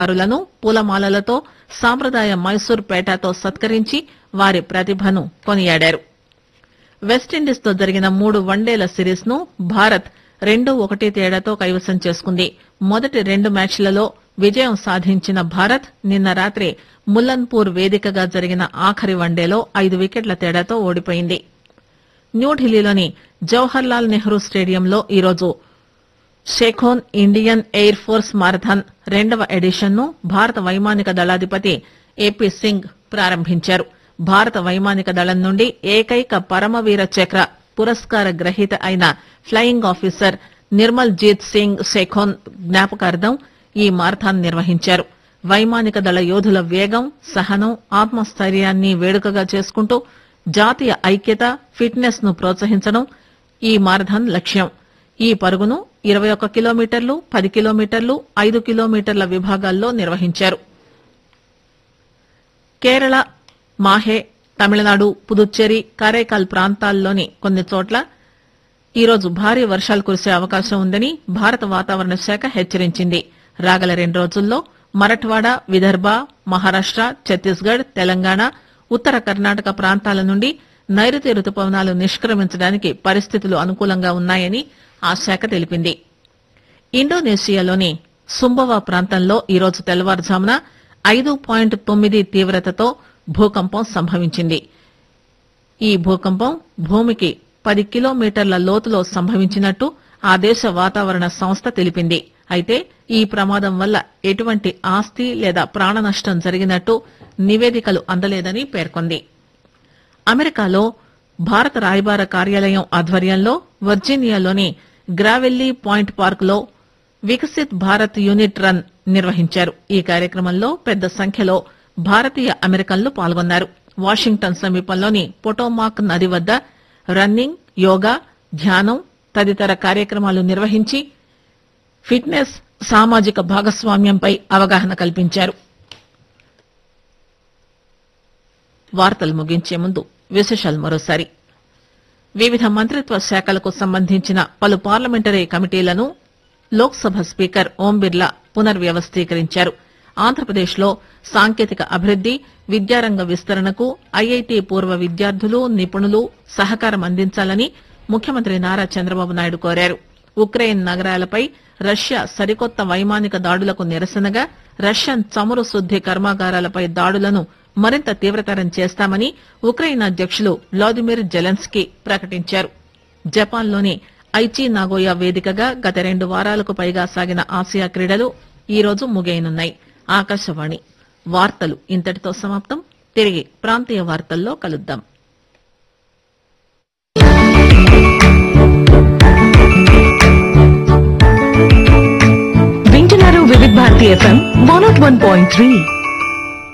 కళాకారులను పూలమాలలతో సాంప్రదాయ మైసూర్ పేటతో సత్కరించి వారి ప్రతిభను కొనియాడారు వెస్టిండీస్ తో జరిగిన మూడు వన్డేల సిరీస్ ను భారత్ రెండు ఒకటి తేడాతో కైవసం చేసుకుంది మొదటి రెండు మ్యాచ్లలో విజయం సాధించిన భారత్ నిన్న రాత్రి ముల్లన్పూర్ వేదికగా జరిగిన ఆఖరి వన్డేలో ఐదు వికెట్ల తేడాతో ఓడిపోయింది న్యూఢిల్లీలోని జవహర్ లాల్ నెహ్రూ స్టేడియంలో ఈరోజు Sekhon Indian air force marathon రెండవ ఎడిషన్ ను భారత వైమానిక దళాధిపతి ఏపీ సింగ్ ప్రారంభించారు భారత వైమానిక దళం నుండి ఏకైక పరమవీర చక్ర పురస్కార గ్రహీత అయిన ఫ్లయింగ్ ఆఫీసర్ నిర్మల్ జీత్ సింగ్ షేఖోన్ జ్ఞాపకార్థం ఈ మారథాన్ నిర్వహించారు వైమానిక దళ యోధుల వేగం సహనం ఆత్మస్థైర్యాన్ని వేడుకగా చేసుకుంటూ జాతీయ ఐక్యత ఫిట్నెస్ ను ప్రోత్సహించడం ఈ మారథాన్ లక్ష్యం ఈ పరుగును ఇరవై ఒక్క కిలోమీటర్లు పది కిలోమీటర్లు ఐదు కిలోమీటర్ల విభాగాల్లో నిర్వహించారు కేరళ మాహే తమిళనాడు పుదుచ్చేరి కారైకాల్ ప్రాంతాల్లోని కొన్ని చోట్ల ఈరోజు భారీ వర్షాలు కురిసే అవకాశం ఉందని భారత వాతావరణ శాఖ హెచ్చరించింది రాగల రెండు రోజుల్లో మరఠ్వాడ విదర్భ మహారాష్ట ఛత్తీస్గఢ్ తెలంగాణ ఉత్తర కర్ణాటక ప్రాంతాల నుండి నైరుతి రుతుపవనాలు నిష్క్రమించడానికి పరిస్థితులు అనుకూలంగా ఉన్నాయని ఆ శాఖ తెలిపింది ఇండోనేషియాలోని సుంబవా ప్రాంతంలో ఈరోజు తెల్లవారుజామున ఐదు పాయింట్ తొమ్మిది తీవ్రతతో భూకంపం సంభవించింది ఈ భూకంపం భూమికి పది కిలోమీటర్ల లోతులో సంభవించినట్టు ఆ దేశ వాతావరణ సంస్థ తెలిపింది అయితే ఈ ప్రమాదం వల్ల ఎటువంటి ఆస్తి లేదా ప్రాణ నష్టం జరిగినట్టు నివేదికలు అందలేదని పేర్కొంది అమెరికాలో భారత రాయబార కార్యాలయం ఆధ్వర్యంలో వర్జీనియాలోని గ్రావెల్లీ పాయింట్ పార్క్ లో వికసిత్ భారత్ యూనిట్ రన్ నిర్వహించారు ఈ కార్యక్రమంలో పెద్ద సంఖ్యలో భారతీయ అమెరికన్లు పాల్గొన్నారు వాషింగ్టన్ సమీపంలోని పొటోమాక్ నది వద్ద రన్నింగ్ యోగా ధ్యానం తదితర కార్యక్రమాలు నిర్వహించి ఫిట్నెస్ సామాజిక భాగస్వామ్యంపై అవగాహన కల్పించారు వార్తలు ముగించే ముందు విశేషాలు మరోసారి వివిధ మంత్రిత్వ శాఖలకు సంబంధించిన పలు పార్లమెంటరీ కమిటీలను లోక్సభ స్పీకర్ ఓం బిర్లా పునర్వ్యవస్థీకరించారు ఆంధ్రప్రదేశ్లో సాంకేతిక అభివృద్ది విద్యారంగ విస్తరణకు ఐఐటి పూర్వ విద్యార్థులు నిపుణులు సహకారం అందించాలని ముఖ్యమంత్రి నారా చంద్రబాబు నాయుడు కోరారు ఉక్రెయిన్ నగరాలపై రష్యా సరికొత్త వైమానిక దాడులకు నిరసనగా రష్యన్ చమురు శుద్ది కర్మాగారాలపై దాడులను మరింత తీవ్రతరం చేస్తామని ఉక్రెయిన్ అధ్యకులు వ్లాదిమిర్ జెలెన్స్కీ ప్రకటించారు జపాన్లోని ఐచి నాగోయా వేదికగా గత రెండు వారాలకు పైగా సాగిన ఆసియా క్రీడలు ఈ రోజు ముగియనున్నాయి ఆకాశవాణి వార్తలు ఇంతటితో సమాప్తం తిరిగి ప్రాంతీయ వార్తల్లో కలుద్దాం వింటున్నారు Vividh Bharati FM one nought one point three